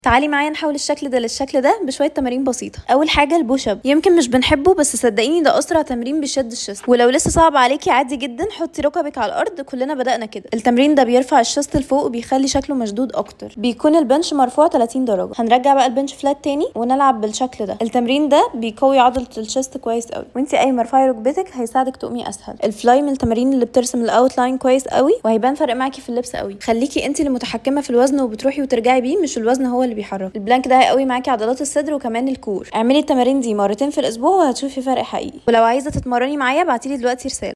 تعالي معايا نحول الشكل ده للشكل ده بشويه تمارين بسيطه اول حاجه البوش اب يمكن مش بنحبه بس صدقيني ده اسرع تمرين بيشد الشست ولو لسه صعب عليكي عادي جدا حطي ركبك على الارض كلنا بدانا كده التمرين ده بيرفع الشست لفوق وبيخلي شكله مشدود اكتر بيكون البنش مرفوع 30 درجه هنرجع بقى البنش فلات تاني ونلعب بالشكل ده التمرين ده بيقوي عضله الشست كويس قوي وانت اي مرفعي ركبتك هيساعدك تقومي اسهل الفلاي من التمارين اللي بترسم الاوت لاين كويس قوي وهيبان فرق معاكي في اللبس قوي خليكي انت اللي متحكمه في الوزن وبتروحي وترجعي بيه مش الوزن هو اللي بيحرك البلانك ده هيقوي معاكي عضلات الصدر وكمان الكور اعملي التمارين دي مرتين في الاسبوع وهتشوفي فرق حقيقي ولو عايزه تتمرني معايا ابعتيلي دلوقتي رساله